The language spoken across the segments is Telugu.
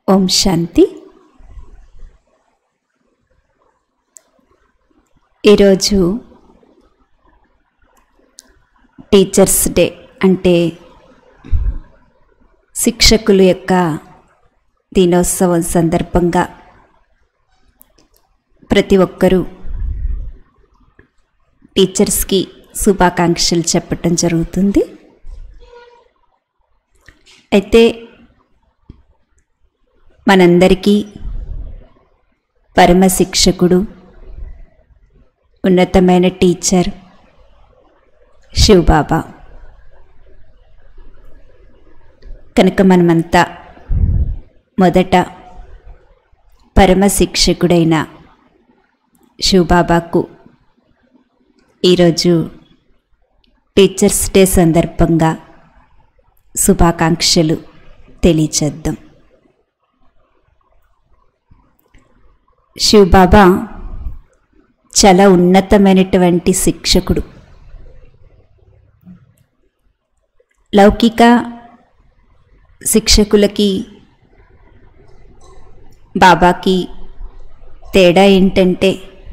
ఓం శాంతి ఈరోజు టీచర్స్ డే అంటే శిక్షకుల యొక్క దినోత్సవం సందర్భంగా ప్రతి ఒక్కరూ టీచర్స్కి శుభాకాంక్షలు చెప్పటం జరుగుతుంది అయితే మనందరికీ పరమ శిక్షకుడు ఉన్నతమైన టీచర్ శివబాబా కనుక మనమంతా మొదట పరమ శిక్షకుడైన శివబాబాకు ఈరోజు టీచర్స్ డే సందర్భంగా శుభాకాంక్షలు తెలియచేద్దాం శివబాబా చాలా ఉన్నతమైనటువంటి శిక్షకుడు లౌకిక శిక్షకులకి బాబాకి తేడా ఏంటంటే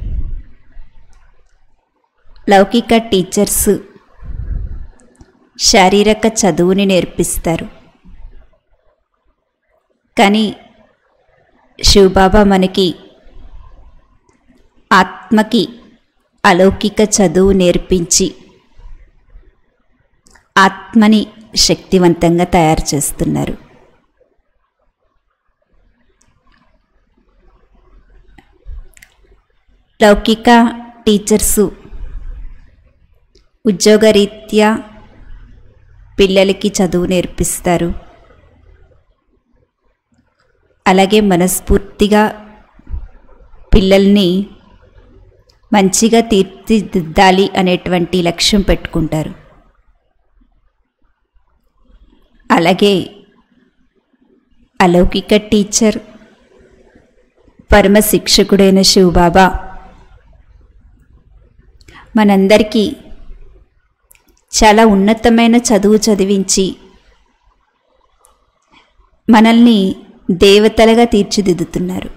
లౌకిక టీచర్స్ శారీరక చదువుని నేర్పిస్తారు కానీ శివబాబా మనకి ఆత్మకి అలౌకిక చదువు నేర్పించి ఆత్మని శక్తివంతంగా తయారు చేస్తున్నారు లౌకిక టీచర్సు ఉద్యోగరీత్యా పిల్లలకి చదువు నేర్పిస్తారు అలాగే మనస్ఫూర్తిగా పిల్లల్ని మంచిగా తీర్చిదిద్దాలి అనేటువంటి లక్ష్యం పెట్టుకుంటారు అలాగే అలౌకిక టీచర్ పరమ శిక్షకుడైన శివబాబా మనందరికీ చాలా ఉన్నతమైన చదువు చదివించి మనల్ని దేవతలుగా తీర్చిదిద్దుతున్నారు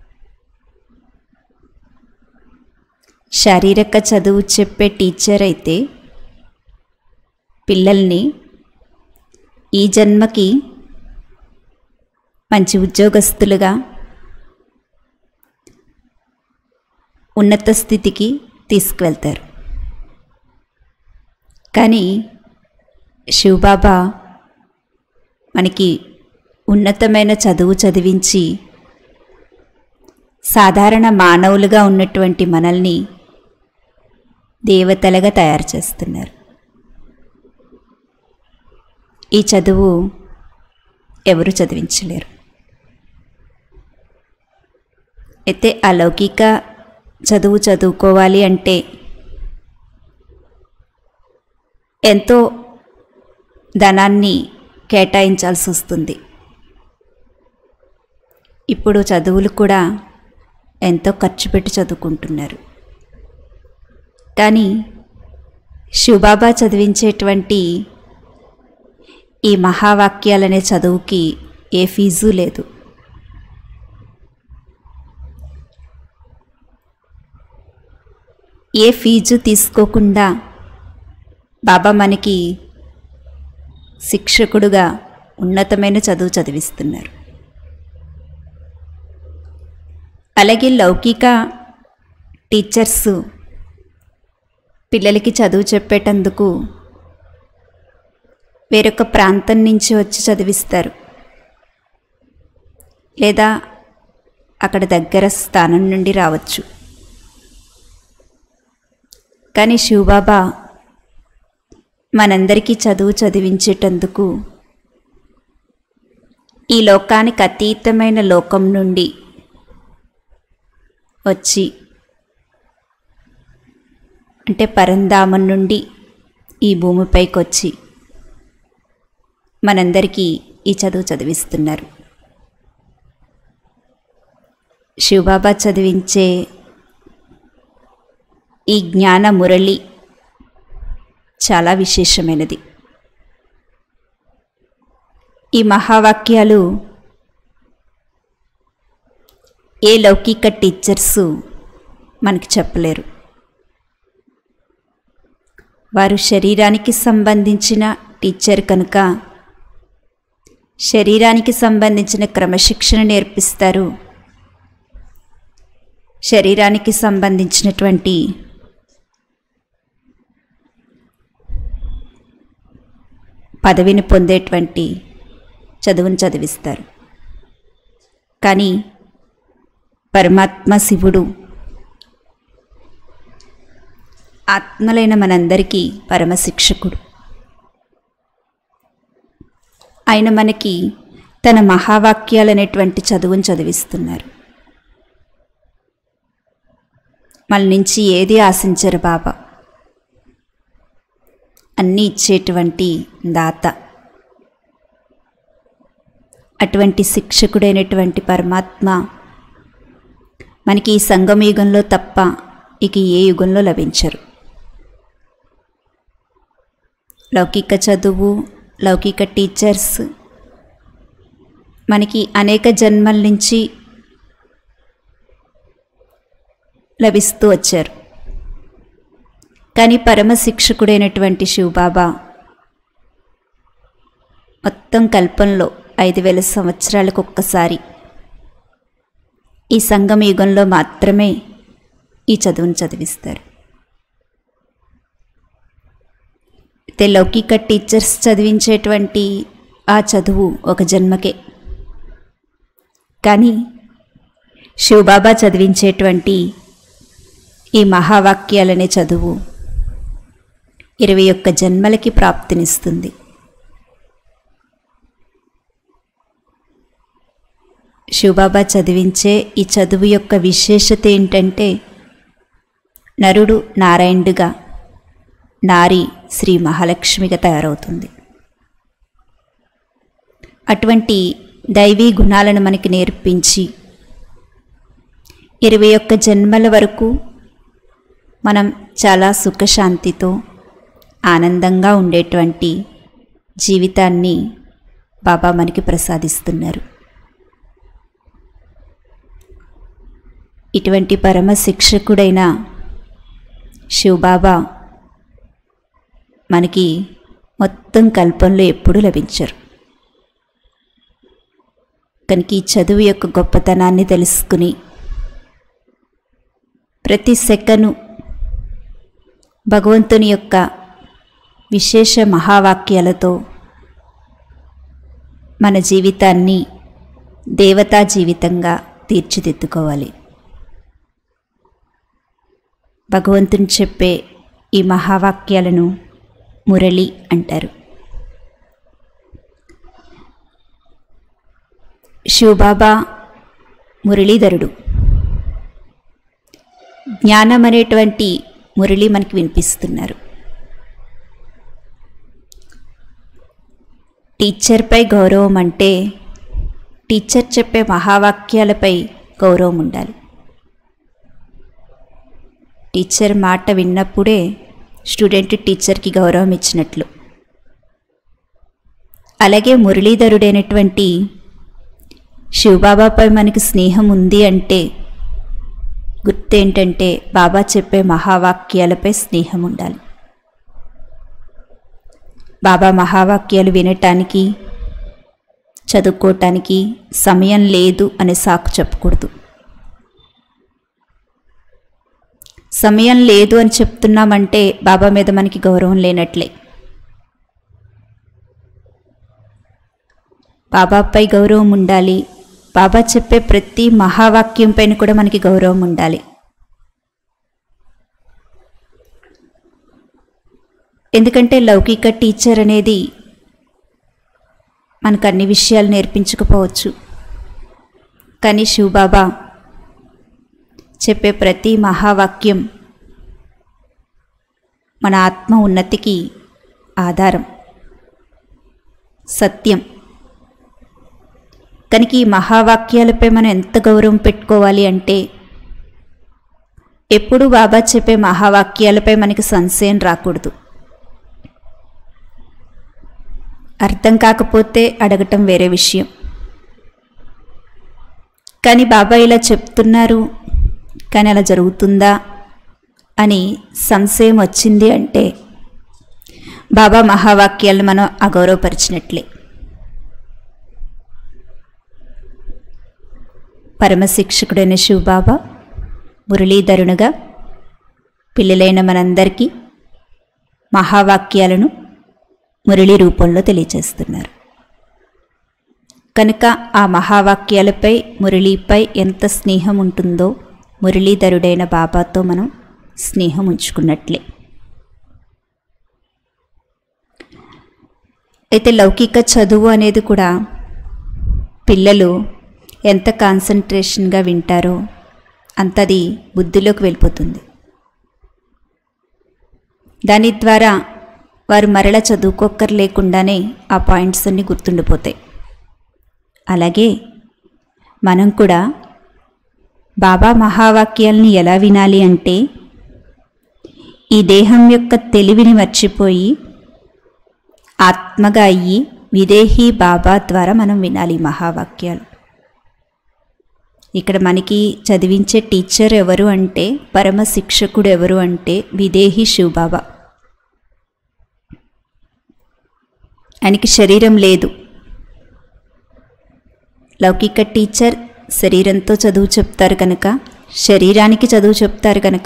శారీరక చదువు చెప్పే టీచర్ అయితే పిల్లల్ని ఈ జన్మకి మంచి ఉద్యోగస్తులుగా ఉన్నత స్థితికి తీసుకువెళ్తారు కానీ శివబాబా మనకి ఉన్నతమైన చదువు చదివించి సాధారణ మానవులుగా ఉన్నటువంటి మనల్ని దేవతలుగా తయారు చేస్తున్నారు ఈ చదువు ఎవరు చదివించలేరు అయితే అలౌకిక చదువు చదువుకోవాలి అంటే ఎంతో ధనాన్ని కేటాయించాల్సి వస్తుంది ఇప్పుడు చదువులు కూడా ఎంతో ఖర్చు పెట్టి చదువుకుంటున్నారు కానీ శివబాబా చదివించేటువంటి ఈ మహావాక్యాలనే చదువుకి ఏ ఫీజు లేదు ఏ ఫీజు తీసుకోకుండా బాబా మనకి శిక్షకుడుగా ఉన్నతమైన చదువు చదివిస్తున్నారు అలాగే లౌకిక టీచర్స్ పిల్లలకి చదువు చెప్పేటందుకు వేరొక ప్రాంతం నుంచి వచ్చి చదివిస్తారు లేదా అక్కడ దగ్గర స్థానం నుండి రావచ్చు కానీ శివబాబా మనందరికీ చదువు చదివించేటందుకు ఈ లోకానికి అతీతమైన లోకం నుండి వచ్చి అంటే పరంధామం నుండి ఈ భూమిపైకి వచ్చి మనందరికీ ఈ చదువు చదివిస్తున్నారు శివబాబా చదివించే ఈ జ్ఞాన మురళి చాలా విశేషమైనది ఈ మహావాక్యాలు ఏ లౌకిక టీచర్సు మనకి చెప్పలేరు వారు శరీరానికి సంబంధించిన టీచర్ కనుక శరీరానికి సంబంధించిన క్రమశిక్షణ నేర్పిస్తారు శరీరానికి సంబంధించినటువంటి పదవిని పొందేటువంటి చదువును చదివిస్తారు కానీ పరమాత్మ శివుడు ఆత్మలైన మనందరికీ పరమశిక్షకుడు ఆయన మనకి తన మహావాక్యాలనేటువంటి చదువును చదివిస్తున్నారు మన నుంచి ఏది ఆశించరు బాబా అన్నీ ఇచ్చేటువంటి దాత అటువంటి శిక్షకుడైనటువంటి పరమాత్మ మనకి ఈ సంగమ యుగంలో తప్ప ఇక ఏ యుగంలో లభించరు లౌకిక చదువు లౌకిక టీచర్స్ మనకి అనేక జన్మల నుంచి లభిస్తూ వచ్చారు కానీ పరమ శిక్షకుడైనటువంటి శివబాబా మొత్తం కల్పంలో ఐదు వేల సంవత్సరాలకు ఒక్కసారి ఈ సంగమ యుగంలో మాత్రమే ఈ చదువును చదివిస్తారు అయితే లౌకిక టీచర్స్ చదివించేటువంటి ఆ చదువు ఒక జన్మకే కానీ శివబాబా చదివించేటువంటి ఈ మహావాక్యాలనే చదువు ఇరవై ఒక్క జన్మలకి ప్రాప్తినిస్తుంది శివబాబా చదివించే ఈ చదువు యొక్క విశేషత ఏంటంటే నరుడు నారాయణుడుగా నారి శ్రీ మహాలక్ష్మిగా తయారవుతుంది అటువంటి దైవీ గుణాలను మనకి నేర్పించి ఇరవై ఒక్క జన్మల వరకు మనం చాలా సుఖశాంతితో ఆనందంగా ఉండేటువంటి జీవితాన్ని బాబా మనకి ప్రసాదిస్తున్నారు ఇటువంటి పరమ శిక్షకుడైన శివబాబా మనకి మొత్తం కల్పంలో ఎప్పుడూ లభించరు కనుక ఈ చదువు యొక్క గొప్పతనాన్ని తెలుసుకుని ప్రతి సెకను భగవంతుని యొక్క విశేష మహావాక్యాలతో మన జీవితాన్ని దేవతా జీవితంగా తీర్చిదిద్దుకోవాలి భగవంతుని చెప్పే ఈ మహావాక్యాలను మురళి అంటారు శివబాబా మురళీధరుడు జ్ఞానం అనేటువంటి మురళి మనకి వినిపిస్తున్నారు టీచర్పై గౌరవం అంటే టీచర్ చెప్పే మహావాక్యాలపై గౌరవం ఉండాలి టీచర్ మాట విన్నప్పుడే స్టూడెంట్ టీచర్కి గౌరవం ఇచ్చినట్లు అలాగే మురళీధరుడైనటువంటి శివబాబాపై మనకి స్నేహం ఉంది అంటే గుర్తేంటంటే బాబా చెప్పే మహావాక్యాలపై స్నేహం ఉండాలి బాబా మహావాక్యాలు వినటానికి చదువుకోవటానికి సమయం లేదు అనే సాకు చెప్పకూడదు సమయం లేదు అని చెప్తున్నామంటే బాబా మీద మనకి గౌరవం లేనట్లే బాబాపై గౌరవం ఉండాలి బాబా చెప్పే ప్రతి మహావాక్యం పైన కూడా మనకి గౌరవం ఉండాలి ఎందుకంటే లౌకిక టీచర్ అనేది మనకు అన్ని విషయాలు నేర్పించకపోవచ్చు కానీ శివబాబా చెప్పే ప్రతి మహావాక్యం మన ఆత్మ ఉన్నతికి ఆధారం సత్యం కనుక ఈ మహావాక్యాలపై మనం ఎంత గౌరవం పెట్టుకోవాలి అంటే ఎప్పుడు బాబా చెప్పే మహావాక్యాలపై మనకి సంశయం రాకూడదు అర్థం కాకపోతే అడగటం వేరే విషయం కానీ బాబా ఇలా చెప్తున్నారు కానీ అలా జరుగుతుందా అని సంశయం వచ్చింది అంటే బాబా మహావాక్యాలను మనం అగౌరవపరిచినట్లే పరమశిక్షకుడైన శివబాబా మురళీధరునిగా పిల్లలైన మనందరికీ మహావాక్యాలను మురళీ రూపంలో తెలియచేస్తున్నారు కనుక ఆ మహావాక్యాలపై మురళీపై ఎంత స్నేహం ఉంటుందో మురళీధరుడైన బాబాతో మనం స్నేహం ఉంచుకున్నట్లే అయితే లౌకిక చదువు అనేది కూడా పిల్లలు ఎంత కాన్సన్ట్రేషన్గా వింటారో అంతది బుద్ధిలోకి వెళ్ళిపోతుంది దాని ద్వారా వారు మరల చదువుకోక్కర్లేకుండానే ఆ పాయింట్స్ అన్నీ గుర్తుండిపోతాయి అలాగే మనం కూడా బాబా మహావాక్యాల్ని ఎలా వినాలి అంటే ఈ దేహం యొక్క తెలివిని మర్చిపోయి ఆత్మగా అయ్యి విదేహీ బాబా ద్వారా మనం వినాలి ఈ మహావాక్యాలు ఇక్కడ మనకి చదివించే టీచర్ ఎవరు అంటే పరమ శిక్షకుడు ఎవరు అంటే విదేహీ శివబాబా ఆయనకి శరీరం లేదు లౌకిక టీచర్ శరీరంతో చదువు చెప్తారు కనుక శరీరానికి చదువు చెప్తారు కనుక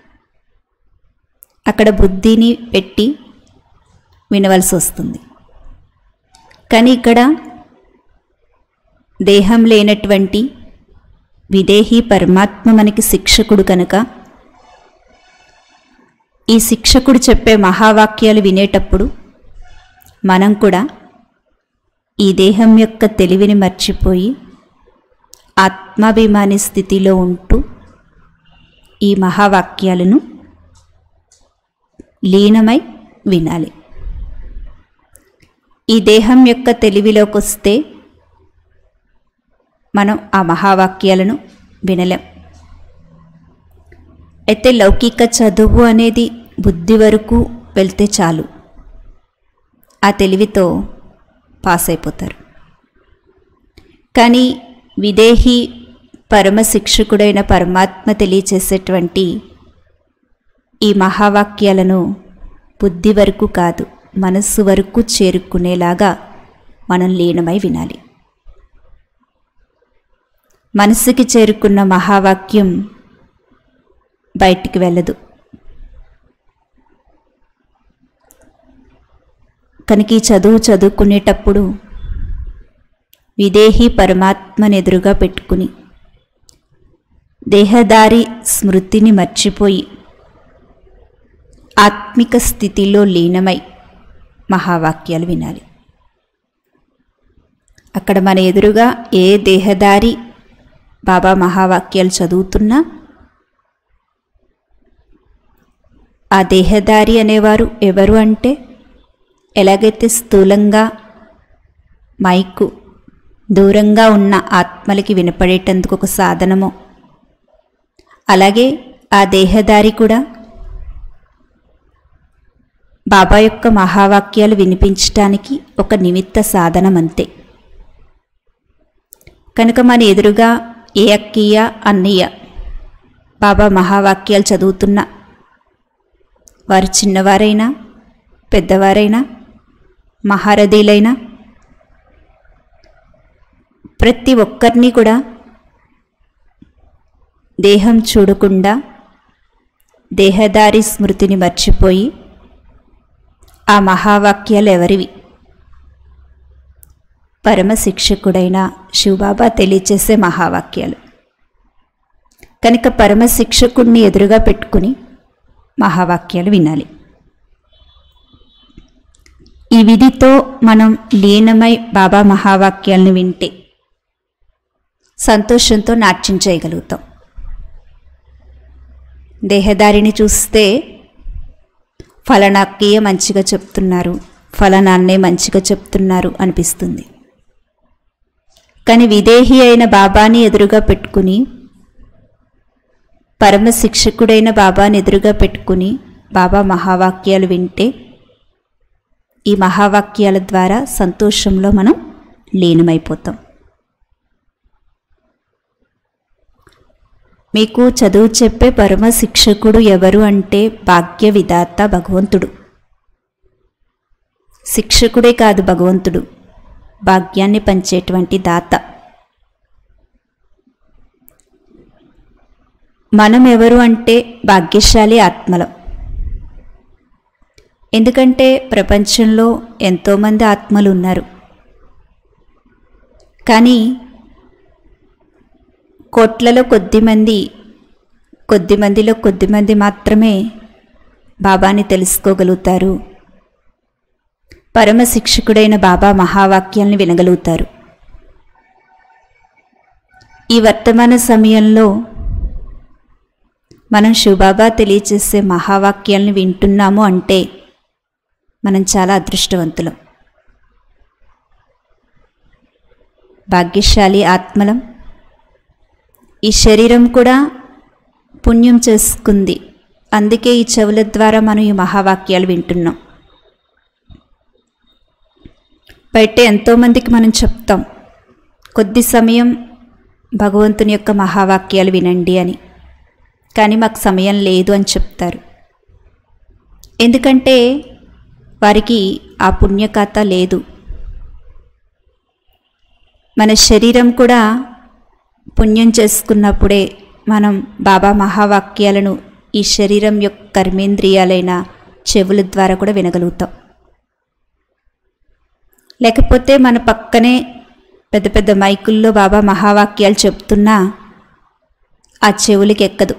అక్కడ బుద్ధిని పెట్టి వినవలసి వస్తుంది కానీ ఇక్కడ దేహం లేనటువంటి విదేహీ పరమాత్మ మనకి శిక్షకుడు కనుక ఈ శిక్షకుడు చెప్పే మహావాక్యాలు వినేటప్పుడు మనం కూడా ఈ దేహం యొక్క తెలివిని మర్చిపోయి ఆత్మాభిమాని స్థితిలో ఉంటూ ఈ మహావాక్యాలను లీనమై వినాలి ఈ దేహం యొక్క తెలివిలోకి వస్తే మనం ఆ మహావాక్యాలను వినలేం అయితే లౌకిక చదువు అనేది బుద్ధి వరకు వెళ్తే చాలు ఆ తెలివితో పాస్ అయిపోతారు కానీ విదేహీ పరమ శిక్షకుడైన పరమాత్మ తెలియచేసేటువంటి ఈ మహావాక్యాలను బుద్ధి వరకు కాదు మనస్సు వరకు చేరుకునేలాగా మనం లీనమై వినాలి మనస్సుకి చేరుకున్న మహావాక్యం బయటికి వెళ్ళదు కనుక ఈ చదువు చదువుకునేటప్పుడు విదేహీ పరమాత్మను ఎదురుగా పెట్టుకుని దేహదారి స్మృతిని మర్చిపోయి ఆత్మిక స్థితిలో లీనమై మహావాక్యాలు వినాలి అక్కడ మన ఎదురుగా ఏ దేహదారి బాబా మహావాక్యాలు చదువుతున్నా ఆ దేహదారి అనేవారు ఎవరు అంటే ఎలాగైతే స్థూలంగా మైకు దూరంగా ఉన్న ఆత్మలకి వినపడేటందుకు ఒక సాధనమో అలాగే ఆ దేహదారి కూడా బాబా యొక్క మహావాక్యాలు వినిపించటానికి ఒక నిమిత్త సాధనం అంతే కనుక మన ఎదురుగా ఏ అక్కయ్య అన్నయ్య బాబా మహావాక్యాలు చదువుతున్న వారు చిన్నవారైనా పెద్దవారైనా మహారథీలైనా ప్రతి ఒక్కరిని కూడా దేహం చూడకుండా దేహదారి స్మృతిని మర్చిపోయి ఆ మహావాక్యాలు ఎవరివి పరమ శిక్షకుడైన శివబాబా తెలియచేసే మహావాక్యాలు కనుక పరమ శిక్షకుడిని ఎదురుగా పెట్టుకుని మహావాక్యాలు వినాలి ఈ విధితో మనం లీనమై బాబా మహావాక్యాలను వింటే సంతోషంతో నాట్యం చేయగలుగుతాం దేహదారిని చూస్తే ఫలనాక్కయ్య మంచిగా చెప్తున్నారు ఫలనాన్నే మంచిగా చెప్తున్నారు అనిపిస్తుంది కానీ విదేహి అయిన బాబాని ఎదురుగా పెట్టుకుని పరమ శిక్షకుడైన బాబాని ఎదురుగా పెట్టుకుని బాబా మహావాక్యాలు వింటే ఈ మహావాక్యాల ద్వారా సంతోషంలో మనం లీనమైపోతాం మీకు చదువు చెప్పే పరమ శిక్షకుడు ఎవరు అంటే భాగ్య విధాత భగవంతుడు శిక్షకుడే కాదు భగవంతుడు భాగ్యాన్ని పంచేటువంటి దాత మనం ఎవరు అంటే భాగ్యశాలి ఆత్మలం ఎందుకంటే ప్రపంచంలో ఎంతోమంది ఆత్మలు ఉన్నారు కానీ కోట్లలో కొద్దిమంది కొద్దిమందిలో కొద్దిమంది మాత్రమే బాబాని తెలుసుకోగలుగుతారు పరమ శిక్షకుడైన బాబా మహావాక్యాల్ని వినగలుగుతారు ఈ వర్తమాన సమయంలో మనం శివబాబా తెలియచేసే మహావాక్యాల్ని వింటున్నాము అంటే మనం చాలా అదృష్టవంతులం భాగ్యశాలి ఆత్మలం ఈ శరీరం కూడా పుణ్యం చేసుకుంది అందుకే ఈ చెవుల ద్వారా మనం ఈ మహావాక్యాలు వింటున్నాం బయట ఎంతోమందికి మనం చెప్తాం కొద్ది సమయం భగవంతుని యొక్క మహావాక్యాలు వినండి అని కానీ మాకు సమయం లేదు అని చెప్తారు ఎందుకంటే వారికి ఆ పుణ్యకథ లేదు మన శరీరం కూడా పుణ్యం చేసుకున్నప్పుడే మనం బాబా మహావాక్యాలను ఈ శరీరం యొక్క కర్మేంద్రియాలైన చెవుల ద్వారా కూడా వినగలుగుతాం లేకపోతే మన పక్కనే పెద్ద పెద్ద మైకుల్లో బాబా మహావాక్యాలు చెప్తున్నా ఆ చెవులకి ఎక్కదు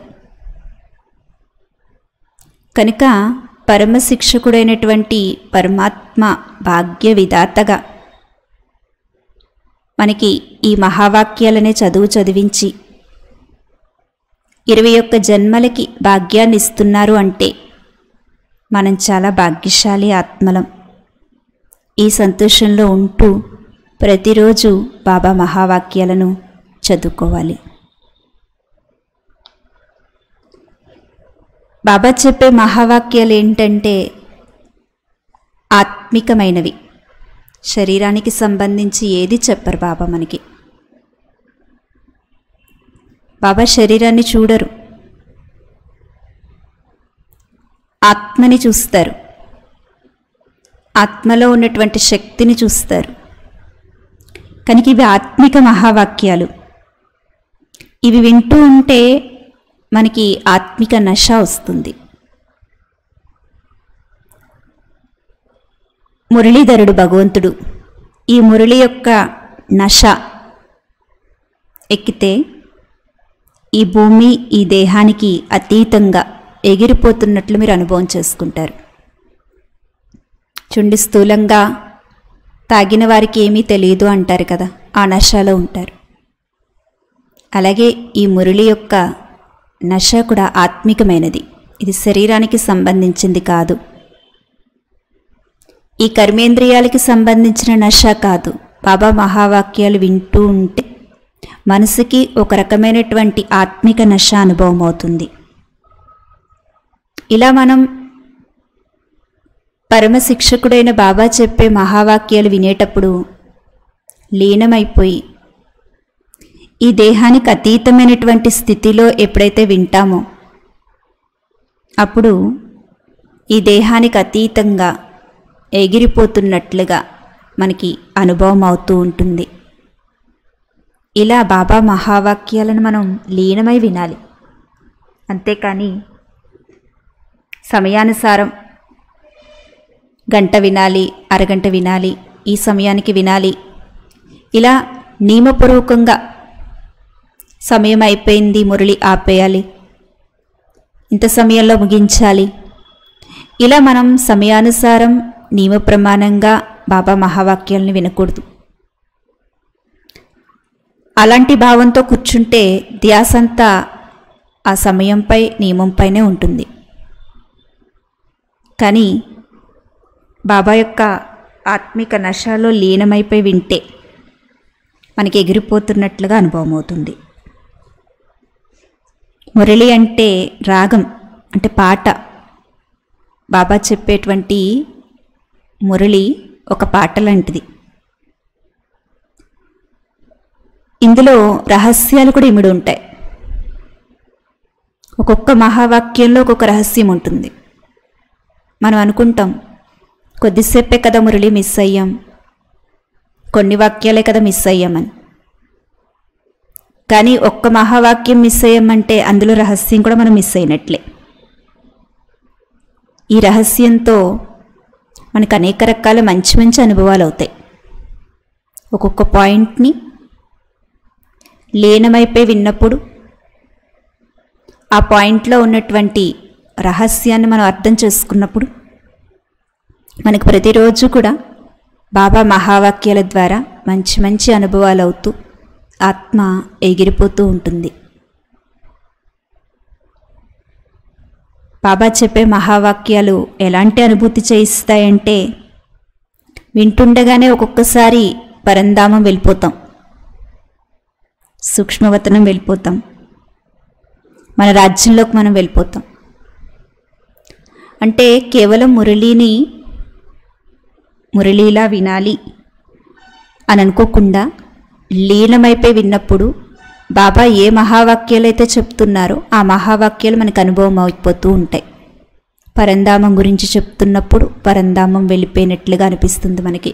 కనుక పరమశిక్షకుడైనటువంటి పరమాత్మ భాగ్య విధాతగా మనకి ఈ మహావాక్యాలనే చదువు చదివించి ఇరవై ఒక్క జన్మలకి భాగ్యాన్ని ఇస్తున్నారు అంటే మనం చాలా భాగ్యశాలి ఆత్మలం ఈ సంతోషంలో ఉంటూ ప్రతిరోజు బాబా మహావాక్యాలను చదువుకోవాలి బాబా చెప్పే మహావాక్యాలు ఏంటంటే ఆత్మికమైనవి శరీరానికి సంబంధించి ఏది చెప్పరు బాబా మనకి బాబా శరీరాన్ని చూడరు ఆత్మని చూస్తారు ఆత్మలో ఉన్నటువంటి శక్తిని చూస్తారు కనుక ఇవి ఆత్మిక మహావాక్యాలు ఇవి వింటూ ఉంటే మనకి ఆత్మిక నశ వస్తుంది మురళీధరుడు భగవంతుడు ఈ మురళి యొక్క నశ ఎక్కితే ఈ భూమి ఈ దేహానికి అతీతంగా ఎగిరిపోతున్నట్లు మీరు అనుభవం చేసుకుంటారు చుండి స్థూలంగా తాగిన వారికి ఏమీ తెలియదు అంటారు కదా ఆ నశలో ఉంటారు అలాగే ఈ మురళి యొక్క నశ కూడా ఆత్మికమైనది ఇది శరీరానికి సంబంధించింది కాదు ఈ కర్మేంద్రియాలకి సంబంధించిన నశ కాదు బాబా మహావాక్యాలు వింటూ ఉంటే మనసుకి ఒక రకమైనటువంటి ఆత్మిక నశ అనుభవం అవుతుంది ఇలా మనం పరమశిక్షకుడైన బాబా చెప్పే మహావాక్యాలు వినేటప్పుడు లీనమైపోయి ఈ దేహానికి అతీతమైనటువంటి స్థితిలో ఎప్పుడైతే వింటామో అప్పుడు ఈ దేహానికి అతీతంగా ఎగిరిపోతున్నట్లుగా మనకి అనుభవం అవుతూ ఉంటుంది ఇలా బాబా మహావాక్యాలను మనం లీనమై వినాలి అంతేకాని సమయానుసారం గంట వినాలి అరగంట వినాలి ఈ సమయానికి వినాలి ఇలా నియమపూర్వకంగా సమయం అయిపోయింది మురళి ఆపేయాలి ఇంత సమయంలో ముగించాలి ఇలా మనం సమయానుసారం నియమ ప్రమాణంగా బాబా మహావాక్యాలను వినకూడదు అలాంటి భావంతో కూర్చుంటే ధ్యాసంతా ఆ సమయంపై నియమంపైనే ఉంటుంది కానీ బాబా యొక్క ఆత్మిక నశాలో లీనమైపోయి వింటే మనకి ఎగిరిపోతున్నట్లుగా అనుభవం అవుతుంది మురళి అంటే రాగం అంటే పాట బాబా చెప్పేటువంటి మురళి ఒక పాట లాంటిది ఇందులో రహస్యాలు కూడా ఇమిడి ఉంటాయి ఒక్కొక్క మహావాక్యంలో ఒక్కొక్క రహస్యం ఉంటుంది మనం అనుకుంటాం కొద్దిసేపే కదా మురళి మిస్ అయ్యాం కొన్ని వాక్యాలే కదా మిస్ అయ్యామని కానీ ఒక్క మహావాక్యం మిస్ అయ్యామంటే అందులో రహస్యం కూడా మనం మిస్ అయినట్లే ఈ రహస్యంతో మనకు అనేక రకాల మంచి మంచి అనుభవాలు అవుతాయి ఒక్కొక్క పాయింట్ని లీనమైపోయి విన్నప్పుడు ఆ పాయింట్లో ఉన్నటువంటి రహస్యాన్ని మనం అర్థం చేసుకున్నప్పుడు మనకు ప్రతిరోజు కూడా బాబా మహావాక్యాల ద్వారా మంచి మంచి అనుభవాలు అవుతూ ఆత్మ ఎగిరిపోతూ ఉంటుంది బాబా చెప్పే మహావాక్యాలు ఎలాంటి అనుభూతి చేయిస్తాయంటే వింటుండగానే ఒక్కొక్కసారి పరంధామం వెళ్ళిపోతాం సూక్ష్మవతనం వెళ్ళిపోతాం మన రాజ్యంలోకి మనం వెళ్ళిపోతాం అంటే కేవలం మురళిని మురళీలా వినాలి అని అనుకోకుండా లీనమైపోయి విన్నప్పుడు బాబా ఏ మహావాక్యాలు అయితే చెప్తున్నారో ఆ మహావాక్యాలు మనకు అనుభవం అయిపోతూ ఉంటాయి పరంధామం గురించి చెప్తున్నప్పుడు పరంధామం వెళ్ళిపోయినట్లుగా అనిపిస్తుంది మనకి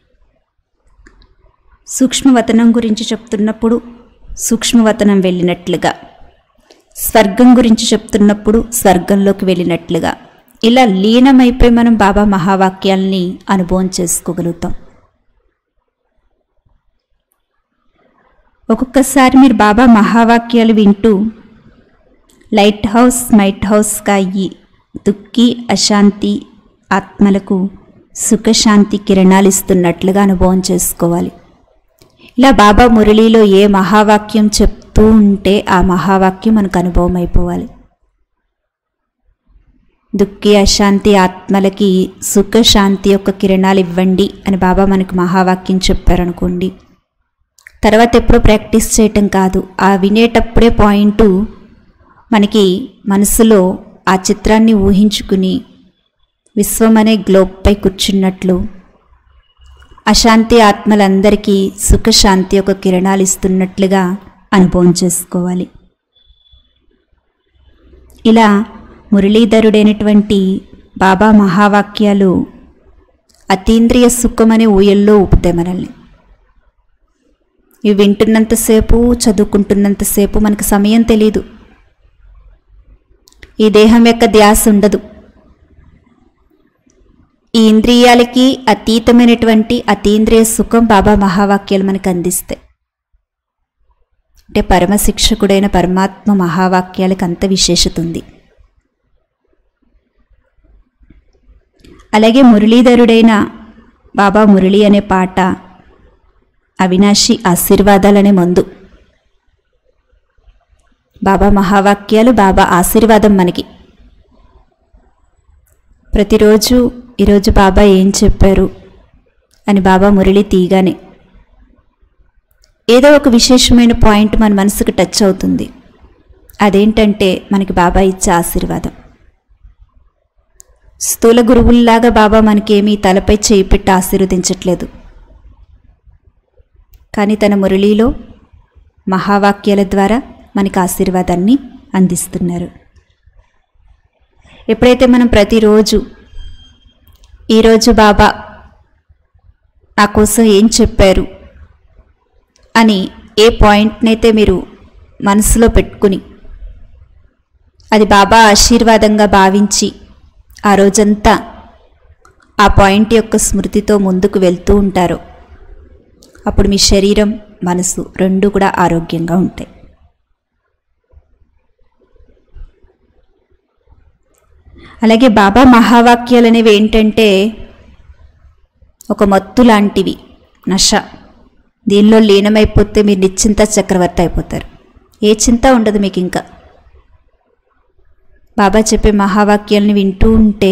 సూక్ష్మవతనం గురించి చెప్తున్నప్పుడు సూక్ష్మవతనం వెళ్ళినట్లుగా స్వర్గం గురించి చెప్తున్నప్పుడు స్వర్గంలోకి వెళ్ళినట్లుగా ఇలా లీనమైపోయి మనం బాబా మహావాక్యాల్ని అనుభవం చేసుకోగలుగుతాం ఒక్కొక్కసారి మీరు బాబా మహావాక్యాలు వింటూ లైట్ హౌస్ మైట్ హౌస్గా అయ్యి దుఃఖి అశాంతి ఆత్మలకు సుఖశాంతి కిరణాలు ఇస్తున్నట్లుగా అనుభవం చేసుకోవాలి ఇలా బాబా మురళిలో ఏ మహావాక్యం చెప్తూ ఉంటే ఆ మహావాక్యం మనకు అనుభవం అయిపోవాలి దుఃఖి అశాంతి ఆత్మలకి సుఖశాంతి యొక్క కిరణాలు ఇవ్వండి అని బాబా మనకు మహావాక్యం చెప్పారనుకోండి తర్వాత ఎప్పుడో ప్రాక్టీస్ చేయటం కాదు ఆ వినేటప్పుడే పాయింట్ మనకి మనసులో ఆ చిత్రాన్ని ఊహించుకుని విశ్వం అనే గ్లోబ్పై కూర్చున్నట్లు అశాంతి ఆత్మలందరికీ సుఖశాంతి యొక్క కిరణాలు ఇస్తున్నట్లుగా అనుభవం చేసుకోవాలి ఇలా మురళీధరుడైనటువంటి బాబా మహావాక్యాలు అతీంద్రియ సుఖమనే ఊయల్లో ఊపుతాయి మనల్ని ఇవి వింటున్నంతసేపు చదువుకుంటున్నంతసేపు మనకు సమయం తెలీదు ఈ దేహం యొక్క ధ్యాస ఉండదు ఈ ఇంద్రియాలకి అతీతమైనటువంటి అతీంద్రియ సుఖం బాబా మహావాక్యాలు మనకు అందిస్తాయి అంటే పరమశిక్షకుడైన పరమాత్మ మహావాక్యాలకు అంత విశేషత ఉంది అలాగే మురళీధరుడైన బాబా మురళి అనే పాట అవినాశి ఆశీర్వాదాలనే మందు బాబా మహావాక్యాలు బాబా ఆశీర్వాదం మనకి ప్రతిరోజు ఈరోజు బాబా ఏం చెప్పారు అని బాబా మురళి తీయగానే ఏదో ఒక విశేషమైన పాయింట్ మన మనసుకు టచ్ అవుతుంది అదేంటంటే మనకి బాబా ఇచ్చే ఆశీర్వాదం స్థూల గురువుల్లాగా బాబా మనకేమీ తలపై చేయి పెట్టి ఆశీర్వదించట్లేదు కానీ తన మురళిలో మహావాక్యాల ద్వారా మనకి ఆశీర్వాదాన్ని అందిస్తున్నారు ఎప్పుడైతే మనం ప్రతిరోజు ఈరోజు బాబా నా కోసం ఏం చెప్పారు అని ఏ పాయింట్నైతే మీరు మనసులో పెట్టుకుని అది బాబా ఆశీర్వాదంగా భావించి ఆ రోజంతా ఆ పాయింట్ యొక్క స్మృతితో ముందుకు వెళ్తూ ఉంటారో అప్పుడు మీ శరీరం మనసు రెండు కూడా ఆరోగ్యంగా ఉంటాయి అలాగే బాబా మహావాక్యాలు అనేవి ఏంటంటే ఒక మత్తు లాంటివి నష దీనిలో లీనమైపోతే మీరు నిశ్చింత చక్రవర్తి అయిపోతారు ఏ చింత ఉండదు మీకు ఇంకా బాబా చెప్పే మహావాక్యాలని వింటూ ఉంటే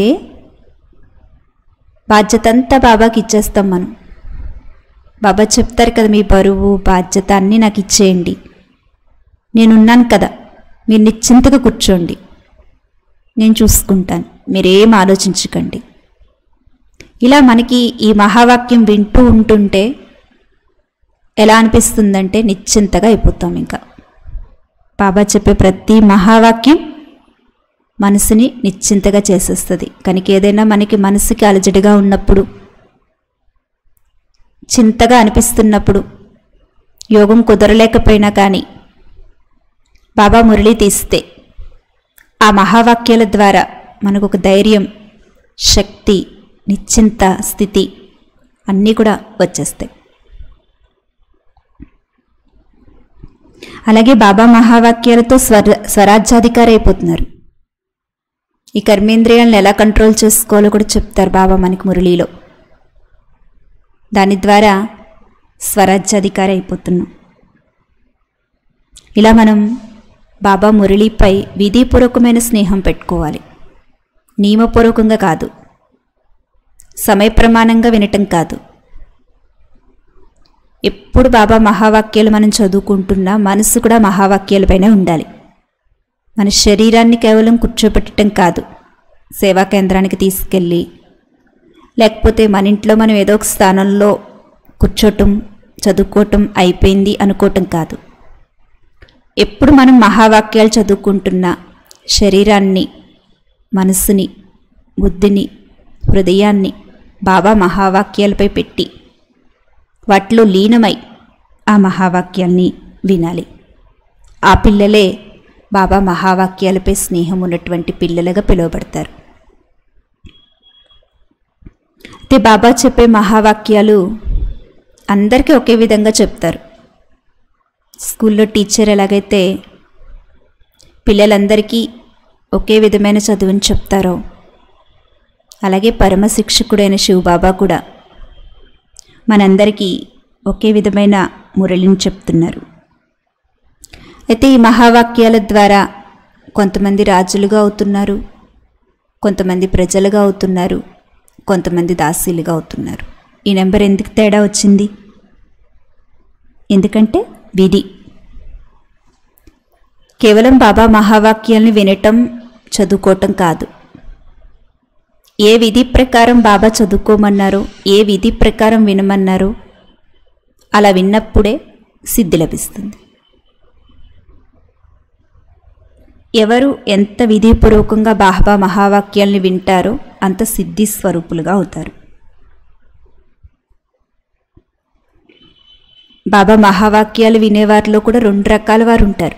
బాధ్యత అంతా బాబాకి ఇచ్చేస్తాం మనం బాబా చెప్తారు కదా మీ బరువు బాధ్యత అన్నీ నాకు ఇచ్చేయండి నేనున్నాను కదా మీరు నిశ్చింతగా కూర్చోండి నేను చూసుకుంటాను మీరేం ఆలోచించకండి ఇలా మనకి ఈ మహావాక్యం వింటూ ఉంటుంటే ఎలా అనిపిస్తుందంటే నిశ్చింతగా అయిపోతాం ఇంకా బాబా చెప్పే ప్రతి మహావాక్యం మనసుని నిశ్చింతగా చేసేస్తుంది కనుక ఏదైనా మనకి మనసుకి అలజడిగా ఉన్నప్పుడు చింతగా అనిపిస్తున్నప్పుడు యోగం కుదరలేకపోయినా కానీ బాబా మురళి తీస్తే ఆ మహావాక్యాల ద్వారా మనకు ఒక ధైర్యం శక్తి నిశ్చింత స్థితి అన్నీ కూడా వచ్చేస్తాయి అలాగే బాబా మహావాక్యాలతో స్వర స్వరాజ్యాధికారి అయిపోతున్నారు ఈ కర్మేంద్రియాలను ఎలా కంట్రోల్ చేసుకోవాలో కూడా చెప్తారు బాబా మనకి మురళిలో దాని ద్వారా స్వరాజ్యాధికారి అయిపోతున్నాం ఇలా మనం బాబా మురళిపై విధిపూర్వకమైన స్నేహం పెట్టుకోవాలి నియమపూర్వకంగా కాదు సమయప్రమాణంగా వినటం కాదు ఎప్పుడు బాబా మహావాక్యాలు మనం చదువుకుంటున్నా మనసు కూడా మహావాక్యాలపైనే ఉండాలి మన శరీరాన్ని కేవలం కూర్చోబెట్టడం కాదు సేవా కేంద్రానికి తీసుకెళ్ళి లేకపోతే మన ఇంట్లో మనం ఏదో ఒక స్థానంలో కూర్చోటం చదువుకోవటం అయిపోయింది అనుకోవటం కాదు ఎప్పుడు మనం మహావాక్యాలు చదువుకుంటున్న శరీరాన్ని మనస్సుని బుద్ధిని హృదయాన్ని బాబా మహావాక్యాలపై పెట్టి వాటిలో లీనమై ఆ మహావాక్యాల్ని వినాలి ఆ పిల్లలే బాబా మహావాక్యాలపై స్నేహం ఉన్నటువంటి పిల్లలుగా పిలువబడతారు అయితే బాబా చెప్పే మహావాక్యాలు అందరికీ ఒకే విధంగా చెప్తారు స్కూల్లో టీచర్ ఎలాగైతే పిల్లలందరికీ ఒకే విధమైన చదువుని చెప్తారో అలాగే పరమ శిక్షకుడైన శివబాబా కూడా మనందరికీ ఒకే విధమైన మురళిని చెప్తున్నారు అయితే ఈ మహావాక్యాల ద్వారా కొంతమంది రాజులుగా అవుతున్నారు కొంతమంది ప్రజలుగా అవుతున్నారు కొంతమంది దాసీలుగా అవుతున్నారు ఈ నెంబర్ ఎందుకు తేడా వచ్చింది ఎందుకంటే విధి కేవలం బాబా మహావాక్యాల్ని వినటం చదువుకోవటం కాదు ఏ విధి ప్రకారం బాబా చదువుకోమన్నారో ఏ విధి ప్రకారం వినమన్నారో అలా విన్నప్పుడే సిద్ధి లభిస్తుంది ఎవరు ఎంత విధిపూర్వకంగా బాబా మహావాక్యాల్ని వింటారో అంత సిద్ధి స్వరూపులుగా అవుతారు బాబా మహావాక్యాలు వినేవారిలో కూడా రెండు రకాల వారు ఉంటారు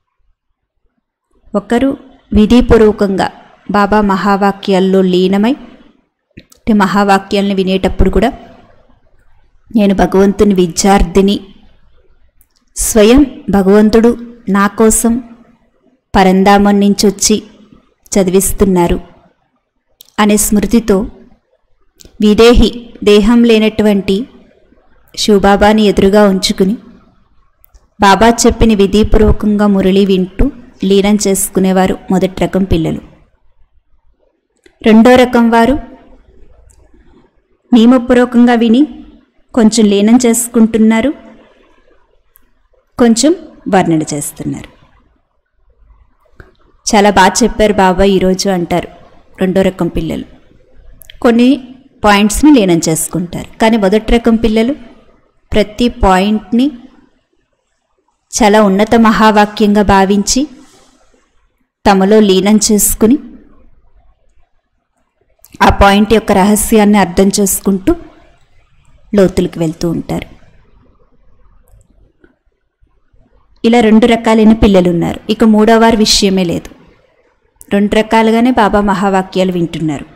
ఒకరు విధిపూర్వకంగా బాబా మహావాక్యాల్లో లీనమై అంటే మహావాక్యాలను వినేటప్పుడు కూడా నేను భగవంతుని విద్యార్థిని స్వయం భగవంతుడు నా కోసం పరంధామం నుంచి వచ్చి చదివిస్తున్నారు అనే స్మృతితో విదేహి దేహం లేనటువంటి శివబాబాని ఎదురుగా ఉంచుకుని బాబా చెప్పిన విధిపూర్వకంగా మురళి వింటూ లీనం చేసుకునేవారు మొదటి రకం పిల్లలు రెండో రకం వారు నియమపూర్వకంగా విని కొంచెం లీనం చేసుకుంటున్నారు కొంచెం వర్ణన చేస్తున్నారు చాలా బాగా చెప్పారు బాబా ఈరోజు అంటారు రెండో రకం పిల్లలు కొన్ని పాయింట్స్ని లీనం చేసుకుంటారు కానీ మొదటి రకం పిల్లలు ప్రతి పాయింట్ని చాలా ఉన్నత మహావాక్యంగా భావించి తమలో లీనం చేసుకుని ఆ పాయింట్ యొక్క రహస్యాన్ని అర్థం చేసుకుంటూ లోతులకు వెళ్తూ ఉంటారు ఇలా రెండు రకాలైన పిల్లలు ఉన్నారు ఇక మూడో వారి విషయమే లేదు రెండు రకాలుగానే బాబా మహావాక్యాలు వింటున్నారు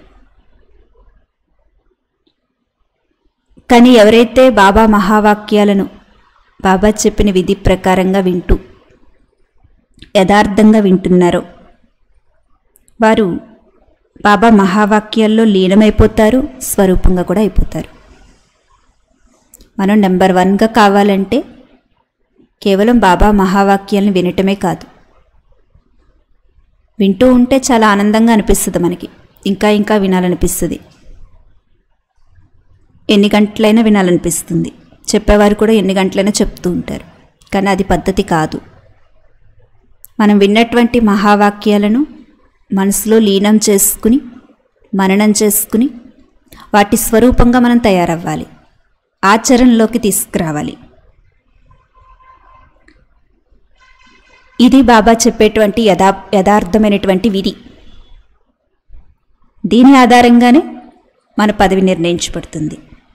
కానీ ఎవరైతే బాబా మహావాక్యాలను బాబా చెప్పిన విధి ప్రకారంగా వింటూ యథార్థంగా వింటున్నారో వారు బాబా మహావాక్యాల్లో లీనమైపోతారు స్వరూపంగా కూడా అయిపోతారు మనం నెంబర్ వన్గా కావాలంటే కేవలం బాబా మహావాక్యాలను వినటమే కాదు వింటూ ఉంటే చాలా ఆనందంగా అనిపిస్తుంది మనకి ఇంకా ఇంకా వినాలనిపిస్తుంది ఎన్ని గంటలైనా వినాలనిపిస్తుంది చెప్పేవారు కూడా ఎన్ని గంటలైనా చెప్తూ ఉంటారు కానీ అది పద్ధతి కాదు మనం విన్నటువంటి మహావాక్యాలను మనసులో లీనం చేసుకుని మననం చేసుకుని వాటి స్వరూపంగా మనం తయారవ్వాలి ఆచరణలోకి తీసుకురావాలి ఇది బాబా చెప్పేటువంటి యథా యథార్థమైనటువంటి విధి దీని ఆధారంగానే మన పదవి నిర్ణయించబడుతుంది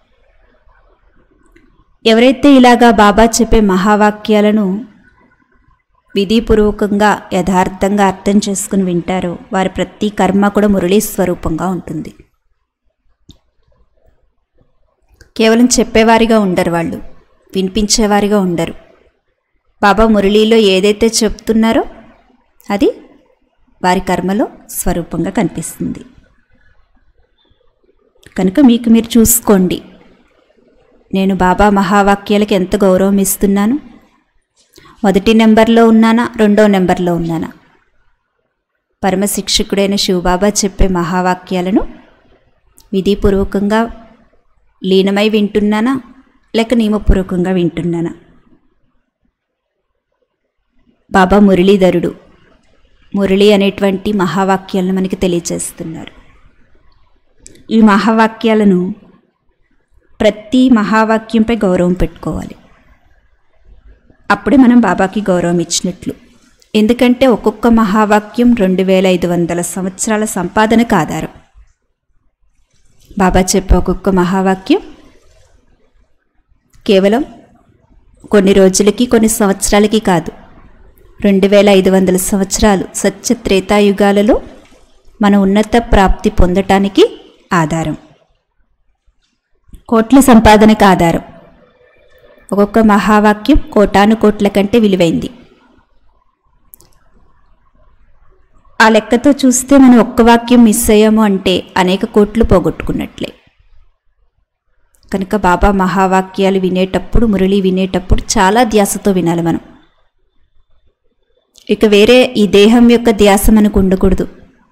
ఎవరైతే ఇలాగా బాబా చెప్పే మహావాక్యాలను విధిపూర్వకంగా యథార్థంగా అర్థం చేసుకుని వింటారో వారి ప్రతి కర్మ కూడా మురళీ స్వరూపంగా ఉంటుంది కేవలం చెప్పేవారిగా ఉండరు వాళ్ళు వినిపించేవారిగా ఉండరు బాబా మురళీలో ఏదైతే చెప్తున్నారో అది వారి కర్మలో స్వరూపంగా కనిపిస్తుంది కనుక మీకు మీరు చూసుకోండి నేను బాబా మహావాక్యాలకి ఎంత గౌరవం ఇస్తున్నాను మొదటి నెంబర్లో ఉన్నానా రెండో నెంబర్లో ఉన్నానా పరమశిక్షకుడైన శివబాబా చెప్పే మహావాక్యాలను విధిపూర్వకంగా లీనమై వింటున్నానా లేక నియమపూర్వకంగా వింటున్నానా బాబా మురళీధరుడు మురళి అనేటువంటి మహావాక్యాలను మనకి తెలియచేస్తున్నారు ఈ మహావాక్యాలను ప్రతి మహావాక్యంపై గౌరవం పెట్టుకోవాలి అప్పుడే మనం బాబాకి గౌరవం ఇచ్చినట్లు ఎందుకంటే ఒక్కొక్క మహావాక్యం రెండు వేల ఐదు వందల సంవత్సరాల సంపాదనకు ఆధారం బాబా చెప్పే ఒక్కొక్క మహావాక్యం కేవలం కొన్ని రోజులకి కొన్ని సంవత్సరాలకి కాదు రెండు వేల ఐదు వందల సంవత్సరాలు సత్య త్రేతాయుగాలలో మన ఉన్నత ప్రాప్తి పొందటానికి ఆధారం కోట్ల సంపాదనకు ఆధారం ఒక్కొక్క మహావాక్యం కోటాను కోట్ల కంటే విలువైంది ఆ లెక్కతో చూస్తే మనం ఒక్క వాక్యం మిస్ అయ్యాము అంటే అనేక కోట్లు పోగొట్టుకున్నట్లే కనుక బాబా మహావాక్యాలు వినేటప్పుడు మురళి వినేటప్పుడు చాలా ధ్యాసతో వినాలి మనం ఇక వేరే ఈ దేహం యొక్క ధ్యాస మనకు ఉండకూడదు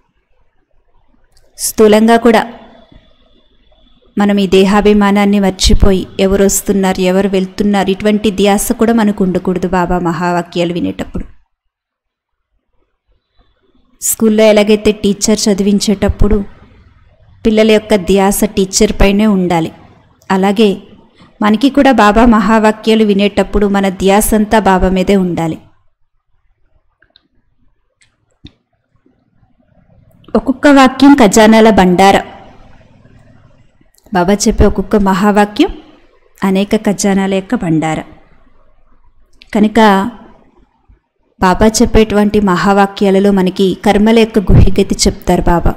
స్థూలంగా కూడా మనం ఈ దేహాభిమానాన్ని మర్చిపోయి ఎవరు వస్తున్నారు ఎవరు వెళ్తున్నారు ఇటువంటి ధ్యాస కూడా మనకు ఉండకూడదు బాబా మహావాక్యాలు వినేటప్పుడు స్కూల్లో ఎలాగైతే టీచర్ చదివించేటప్పుడు పిల్లల యొక్క ధ్యాస టీచర్ పైనే ఉండాలి అలాగే మనకి కూడా బాబా మహావాక్యాలు వినేటప్పుడు మన ధ్యాస అంతా బాబా మీదే ఉండాలి ఒక్కొక్క వాక్యం ఖజానాల బండార బాబా చెప్పే ఒక్కొక్క మహావాక్యం అనేక ఖజానాల యొక్క బండార కనుక బాబా చెప్పేటువంటి మహావాక్యాలలో మనకి కర్మల యొక్క గుహ్యగతి చెప్తారు బాబా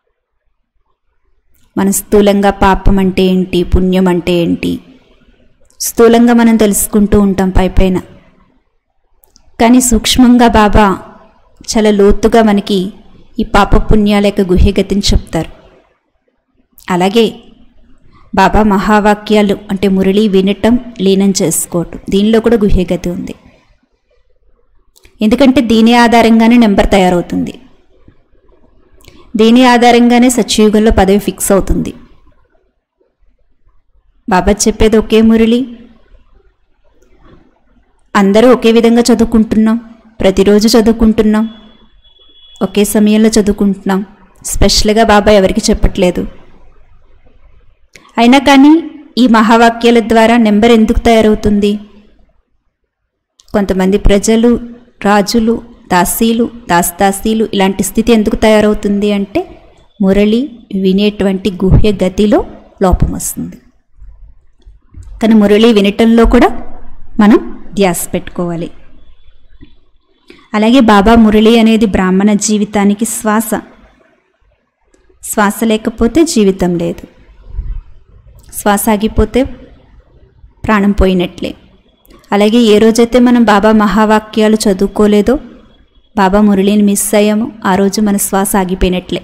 మన స్థూలంగా పాపం అంటే ఏంటి పుణ్యం అంటే ఏంటి స్థూలంగా మనం తెలుసుకుంటూ ఉంటాం పైపైన కానీ సూక్ష్మంగా బాబా చాలా లోతుగా మనకి ఈ పాప పుణ్యాల యొక్క గుహ్యగతిని చెప్తారు అలాగే బాబా మహావాక్యాలు అంటే మురళి వినటం లీనం చేసుకోవటం దీనిలో కూడా గుహ్యగతి ఉంది ఎందుకంటే దీని ఆధారంగానే నెంబర్ తయారవుతుంది దీని ఆధారంగానే సత్యయుగంలో పదవి ఫిక్స్ అవుతుంది బాబా చెప్పేది ఒకే మురళి అందరూ ఒకే విధంగా చదువుకుంటున్నాం ప్రతిరోజు చదువుకుంటున్నాం ఒకే సమయంలో చదువుకుంటున్నాం స్పెషల్గా బాబా ఎవరికి చెప్పట్లేదు అయినా కానీ ఈ మహావాక్యాల ద్వారా నెంబర్ ఎందుకు తయారవుతుంది కొంతమంది ప్రజలు రాజులు దాసీలు దాస్తాసీలు ఇలాంటి స్థితి ఎందుకు తయారవుతుంది అంటే మురళి వినేటువంటి గుహ్య గతిలో లోపం వస్తుంది కానీ మురళి వినటంలో కూడా మనం ధ్యాస పెట్టుకోవాలి అలాగే బాబా మురళి అనేది బ్రాహ్మణ జీవితానికి శ్వాస శ్వాస లేకపోతే జీవితం లేదు శ్వాస ఆగిపోతే ప్రాణం పోయినట్లే అలాగే ఏ రోజైతే మనం బాబా మహావాక్యాలు చదువుకోలేదో బాబా మురళిని మిస్ అయ్యామో ఆ రోజు మన శ్వాస ఆగిపోయినట్లే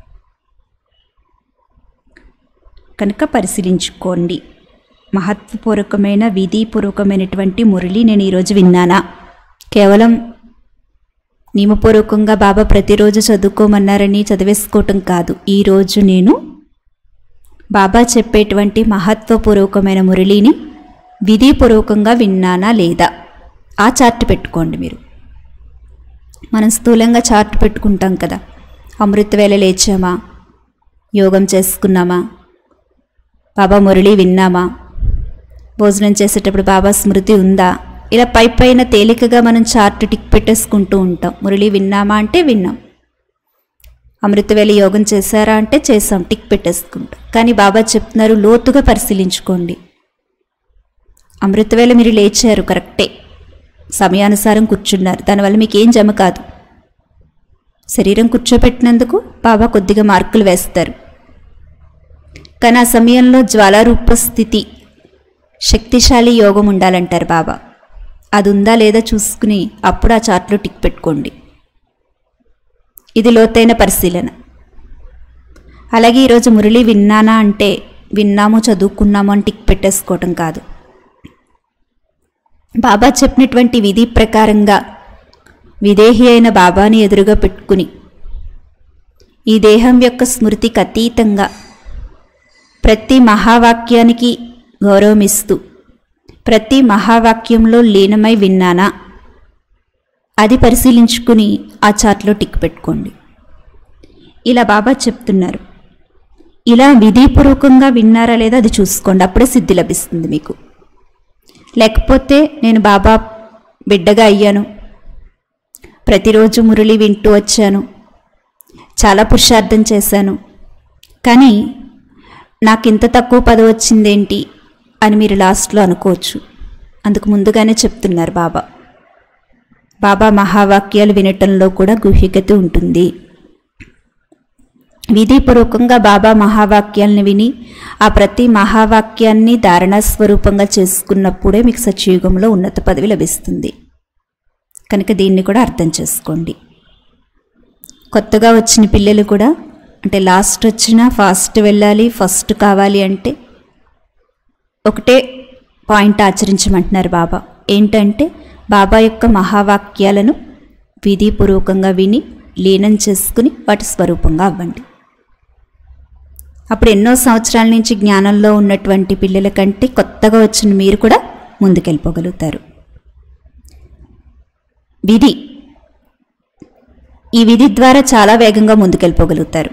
కనుక పరిశీలించుకోండి మహత్వపూర్వకమైన విధిపూర్వకమైనటువంటి మురళి నేను ఈరోజు విన్నానా కేవలం నియమపూర్వకంగా బాబా ప్రతిరోజు చదువుకోమన్నారని చదివేసుకోవటం కాదు ఈరోజు నేను బాబా చెప్పేటువంటి మహత్వపూర్వకమైన మురళిని విధిపూర్వకంగా విన్నానా లేదా ఆ చార్ట్ పెట్టుకోండి మీరు మనం స్థూలంగా చార్ట్ పెట్టుకుంటాం కదా అమృత వేళ లేచామా యోగం చేసుకున్నామా బాబా మురళి విన్నామా భోజనం చేసేటప్పుడు బాబా స్మృతి ఉందా ఇలా పై పైన తేలికగా మనం చార్ట్ టిక్ పెట్టేసుకుంటూ ఉంటాం మురళి విన్నామా అంటే విన్నాం అమృతవేళ యోగం చేశారా అంటే చేసాం టిక్ పెట్టేసుకుంటాం కానీ బాబా చెప్తున్నారు లోతుగా పరిశీలించుకోండి అమృతవేళ మీరు లేచారు కరెక్టే సమయానుసారం కూర్చున్నారు దానివల్ల మీకు ఏం జమ కాదు శరీరం కూర్చోపెట్టినందుకు బాబా కొద్దిగా మార్కులు వేస్తారు కానీ ఆ సమయంలో జ్వాలారూప స్థితి శక్తిశాలి యోగం ఉండాలంటారు బాబా అది ఉందా లేదా చూసుకుని అప్పుడు ఆ చార్ట్లో టిక్ పెట్టుకోండి ఇది లోతైన పరిశీలన అలాగే ఈరోజు మురళి విన్నానా అంటే విన్నాము చదువుకున్నాము అని టిక్ పెట్టేసుకోవటం కాదు బాబా చెప్పినటువంటి విధి ప్రకారంగా విదేహి అయిన బాబాని ఎదురుగా పెట్టుకుని ఈ దేహం యొక్క స్మృతికి అతీతంగా ప్రతి మహావాక్యానికి గౌరవమిస్తూ ప్రతి మహావాక్యంలో లీనమై విన్నానా అది పరిశీలించుకుని ఆ చాట్లో టిక్ పెట్టుకోండి ఇలా బాబా చెప్తున్నారు ఇలా విధిపూర్వకంగా విన్నారా లేదా అది చూసుకోండి అప్పుడే సిద్ధి లభిస్తుంది మీకు లేకపోతే నేను బాబా బిడ్డగా అయ్యాను ప్రతిరోజు మురళి వింటూ వచ్చాను చాలా పురుషార్థం చేశాను కానీ నాకు ఇంత తక్కువ పదవి వచ్చిందేంటి అని మీరు లాస్ట్లో అనుకోవచ్చు అందుకు ముందుగానే చెప్తున్నారు బాబా బాబా మహావాక్యాలు వినటంలో కూడా గుహ్యగతి ఉంటుంది విధిపూర్వకంగా బాబా మహావాక్యాలను విని ఆ ప్రతి మహావాక్యాన్ని ధారణా స్వరూపంగా చేసుకున్నప్పుడే మీకు సత్యయుగంలో ఉన్నత పదవి లభిస్తుంది కనుక దీన్ని కూడా అర్థం చేసుకోండి కొత్తగా వచ్చిన పిల్లలు కూడా అంటే లాస్ట్ వచ్చినా ఫాస్ట్ వెళ్ళాలి ఫస్ట్ కావాలి అంటే ఒకటే పాయింట్ ఆచరించమంటున్నారు బాబా ఏంటంటే బాబా యొక్క మహావాక్యాలను విధిపూర్వకంగా విని లీనం చేసుకుని వాటి స్వరూపంగా అవ్వండి అప్పుడు ఎన్నో సంవత్సరాల నుంచి జ్ఞానంలో ఉన్నటువంటి పిల్లల కంటే కొత్తగా వచ్చిన మీరు కూడా ముందుకెళ్ళిపోగలుగుతారు విధి ఈ విధి ద్వారా చాలా వేగంగా ముందుకెళ్ళిపోగలుగుతారు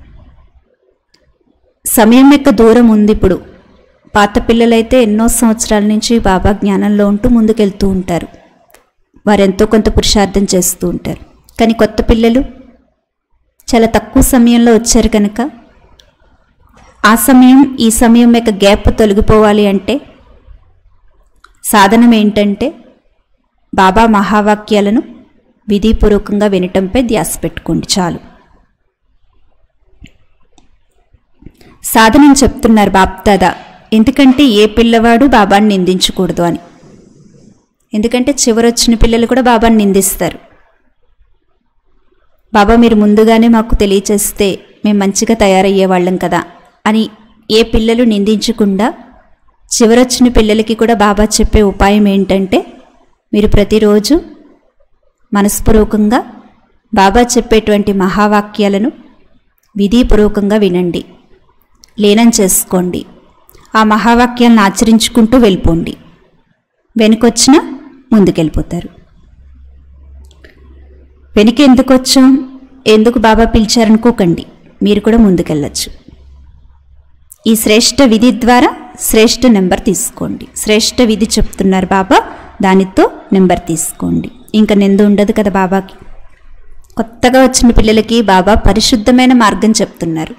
సమయం యొక్క దూరం ఉంది ఇప్పుడు పాత పిల్లలైతే ఎన్నో సంవత్సరాల నుంచి బాబా జ్ఞానంలో ఉంటూ ముందుకెళ్తూ ఉంటారు వారెంతో కొంత పురుషార్థం చేస్తూ ఉంటారు కానీ కొత్త పిల్లలు చాలా తక్కువ సమయంలో వచ్చారు కనుక ఆ సమయం ఈ సమయం యొక్క గ్యాప్ తొలగిపోవాలి అంటే సాధనం ఏంటంటే బాబా మహావాక్యాలను విధిపూర్వకంగా వినటంపై ధ్యాస పెట్టుకోండి చాలు సాధనం చెప్తున్నారు బాప్దాదా ఎందుకంటే ఏ పిల్లవాడు బాబాని నిందించకూడదు అని ఎందుకంటే చివరొచ్చిన పిల్లలు కూడా బాబాని నిందిస్తారు బాబా మీరు ముందుగానే మాకు తెలియచేస్తే మేము మంచిగా తయారయ్యే వాళ్ళం కదా అని ఏ పిల్లలు నిందించకుండా చివరొచ్చిన పిల్లలకి కూడా బాబా చెప్పే ఉపాయం ఏంటంటే మీరు ప్రతిరోజు మనస్పూర్వకంగా బాబా చెప్పేటువంటి మహావాక్యాలను విధిపూర్వకంగా వినండి లీనం చేసుకోండి ఆ మహావాక్యాలను ఆచరించుకుంటూ వెళ్ళిపోండి వెనుకొచ్చిన ముందుకెళ్ళిపోతారు వెనుక ఎందుకు వచ్చాం ఎందుకు బాబా పిలిచారనుకోకండి మీరు కూడా ముందుకెళ్ళచ్చు ఈ శ్రేష్ఠ విధి ద్వారా శ్రేష్ఠ నెంబర్ తీసుకోండి శ్రేష్ఠ విధి చెప్తున్నారు బాబా దానితో నెంబర్ తీసుకోండి ఇంకా నింద ఉండదు కదా బాబాకి కొత్తగా వచ్చిన పిల్లలకి బాబా పరిశుద్ధమైన మార్గం చెప్తున్నారు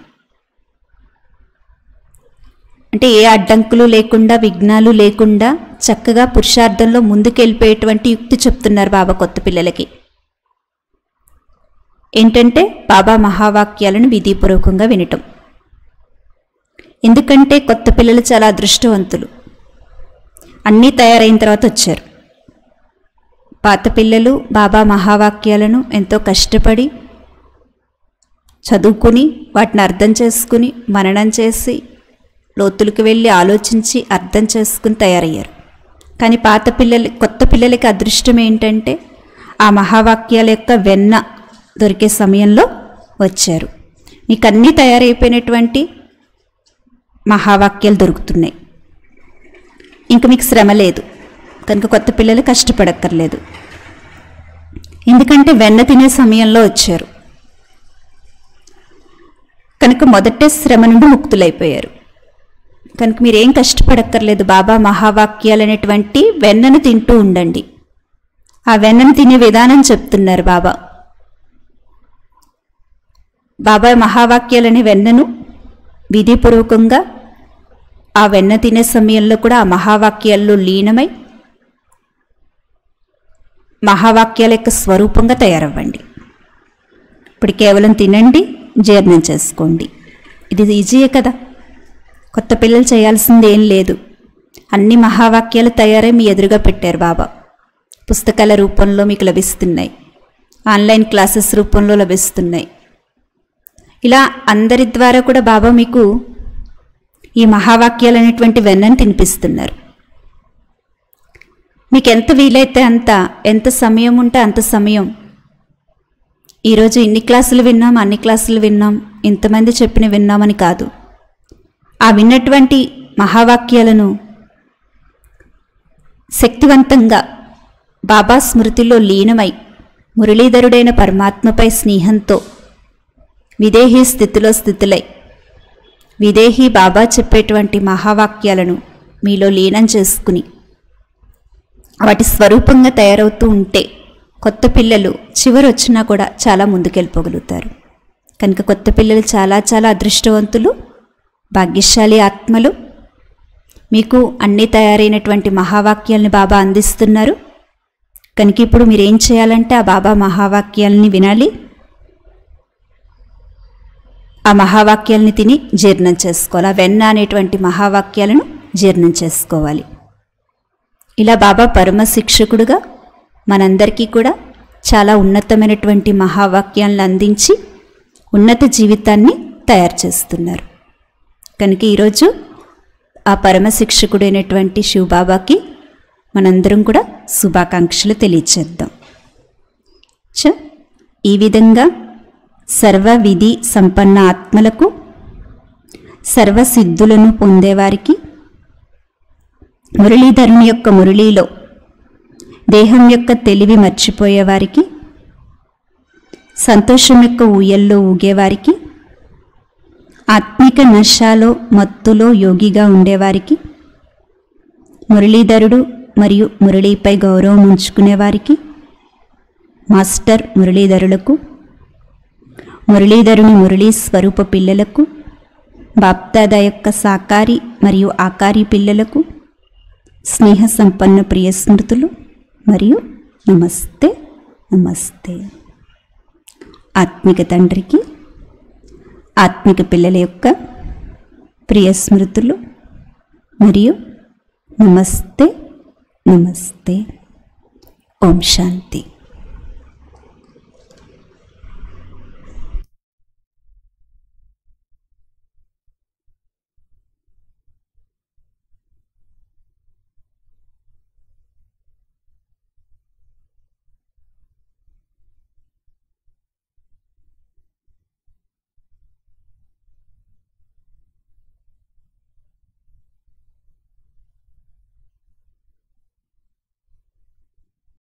అంటే ఏ అడ్డంకులు లేకుండా విఘ్నాలు లేకుండా చక్కగా పురుషార్థంలో ముందుకెళ్ళిపోయేటువంటి యుక్తి చెప్తున్నారు బాబా కొత్త పిల్లలకి ఏంటంటే బాబా మహావాక్యాలను విధిపూర్వకంగా వినటం ఎందుకంటే కొత్త పిల్లలు చాలా అదృష్టవంతులు అన్నీ తయారైన తర్వాత వచ్చారు పాత పిల్లలు బాబా మహావాక్యాలను ఎంతో కష్టపడి చదువుకుని వాటిని అర్థం చేసుకుని మననం చేసి లోతులకు వెళ్ళి ఆలోచించి అర్థం చేసుకుని తయారయ్యారు కానీ పాత పిల్లలు కొత్త పిల్లలకి అదృష్టం ఏంటంటే ఆ మహావాక్యాల యొక్క వెన్న దొరికే సమయంలో వచ్చారు మీకు అన్నీ తయారైపోయినటువంటి మహావాక్యాలు దొరుకుతున్నాయి ఇంక మీకు శ్రమ లేదు కనుక కొత్త పిల్లలు కష్టపడక్కర్లేదు ఎందుకంటే వెన్న తినే సమయంలో వచ్చారు కనుక మొదటే శ్రమ నుండి ముక్తులైపోయారు కనుక మీరేం కష్టపడక్కర్లేదు బాబా మహావాక్యాలు అనేటువంటి వెన్నను తింటూ ఉండండి ఆ వెన్నను తినే విధానం చెప్తున్నారు బాబా బాబా మహావాక్యాలనే వెన్నను విధిపూర్వకంగా ఆ వెన్న తినే సమయంలో కూడా ఆ మహావాక్యాల్లో లీనమై మహావాక్యాల యొక్క స్వరూపంగా తయారవ్వండి ఇప్పుడు కేవలం తినండి జీర్ణం చేసుకోండి ఇది ఈజీయే కదా కొత్త పిల్లలు చేయాల్సింది ఏం లేదు అన్ని మహావాక్యాలు తయారై మీ ఎదురుగా పెట్టారు బాబా పుస్తకాల రూపంలో మీకు లభిస్తున్నాయి ఆన్లైన్ క్లాసెస్ రూపంలో లభిస్తున్నాయి ఇలా అందరి ద్వారా కూడా బాబా మీకు ఈ మహావాక్యాలు అనేటువంటి వెన్నను తినిపిస్తున్నారు మీకు ఎంత వీలైతే అంత ఎంత సమయం ఉంటే అంత సమయం ఈరోజు ఇన్ని క్లాసులు విన్నాం అన్ని క్లాసులు విన్నాం ఇంతమంది చెప్పిన విన్నామని కాదు ఆ విన్నటువంటి మహావాక్యాలను శక్తివంతంగా బాబా స్మృతిలో లీనమై మురళీధరుడైన పరమాత్మపై స్నేహంతో విదేహీ స్థితిలో స్థితులై విదేహీ బాబా చెప్పేటువంటి మహావాక్యాలను మీలో లీనం చేసుకుని వాటి స్వరూపంగా తయారవుతూ ఉంటే కొత్త పిల్లలు చివరి వచ్చినా కూడా చాలా ముందుకెళ్ళిపోగలుగుతారు కనుక కొత్త పిల్లలు చాలా చాలా అదృష్టవంతులు భాగ్యశాలి ఆత్మలు మీకు అన్నీ తయారైనటువంటి మహావాక్యాలని బాబా అందిస్తున్నారు కనుక ఇప్పుడు మీరు ఏం చేయాలంటే ఆ బాబా మహావాక్యాలని వినాలి ఆ మహావాక్యాలని తిని జీర్ణం చేసుకోవాలి ఆ వెన్న అనేటువంటి మహావాక్యాలను జీర్ణం చేసుకోవాలి ఇలా బాబా పరమ శిక్షకుడుగా మనందరికీ కూడా చాలా ఉన్నతమైనటువంటి మహావాక్యాలను అందించి ఉన్నత జీవితాన్ని తయారు చేస్తున్నారు కనుక ఈరోజు ఆ పరమ శిక్షకుడైనటువంటి శివబాబాకి మనందరం కూడా శుభాకాంక్షలు తెలియచేద్దాం చ ఈ విధంగా సర్వ విధి సంపన్న ఆత్మలకు సర్వసిద్ధులను పొందేవారికి మురళీధరుని యొక్క మురళీలో దేహం యొక్క తెలివి మర్చిపోయేవారికి సంతోషం యొక్క ఊయల్లో ఊగేవారికి ఆత్మిక నశాలో మత్తులో యోగిగా ఉండేవారికి మురళీధరుడు మరియు మురళీపై గౌరవం ఉంచుకునేవారికి మాస్టర్ మురళీధరులకు మురళీధరుని మురళీ స్వరూప పిల్లలకు బాప్దాద యొక్క సాకారి మరియు ఆకారి పిల్లలకు స్నేహ సంపన్న ప్రియ స్మృతులు మరియు నమస్తే నమస్తే ఆత్మిక తండ్రికి ఆత్మిక పిల్లల యొక్క ప్రియ స్మృతులు మరియు నమస్తే నమస్తే ఓం శాంతి